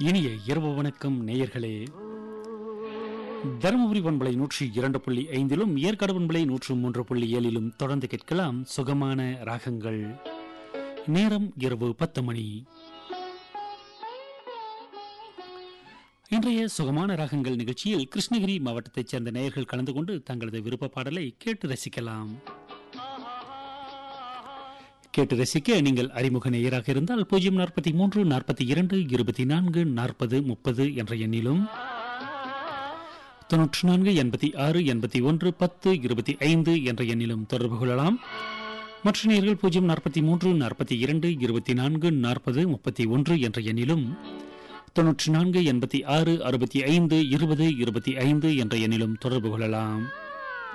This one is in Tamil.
இனிய இரவு வணக்கம் நேயர்களே தருமபுரி பண்பலை நூற்றி இரண்டு புள்ளி ஐந்திலும் ஏற்காடு பண்பலை நூற்று மூன்று புள்ளி ஏழிலும் தொடர்ந்து கேட்கலாம் சுகமான ராகங்கள் நேரம் இரவு பத்து மணி இன்றைய சுகமான ராகங்கள் நிகழ்ச்சியில் கிருஷ்ணகிரி மாவட்டத்தைச் சேர்ந்த நேயர்கள் கலந்து கொண்டு தங்களது விருப்ப பாடலை கேட்டு ரசிக்கலாம் கேட்டு ரசிக்க நீங்கள் அறிமுக நேயராக இருந்தால் பூஜ்ஜியம் நாற்பத்தி மூன்று நாற்பத்தி இரண்டு இருபத்தி நான்கு நாற்பது முப்பது என்ற எண்ணிலும் தொன்னூற்று நான்கு எண்பத்தி ஆறு எண்பத்தி ஒன்று பத்து இருபத்தி ஐந்து என்ற எண்ணிலும் தொடர்பு கொள்ளலாம் மற்ற நேயர்கள் பூஜ்ஜியம் நாற்பத்தி மூன்று நாற்பத்தி இரண்டு இருபத்தி நான்கு நாற்பது முப்பத்தி ஒன்று என்ற எண்ணிலும் தொன்னூற்று நான்கு எண்பத்தி ஆறு அறுபத்தி ஐந்து இருபது இருபத்தி ஐந்து என்ற எண்ணிலும் தொடர்பு கொள்ளலாம்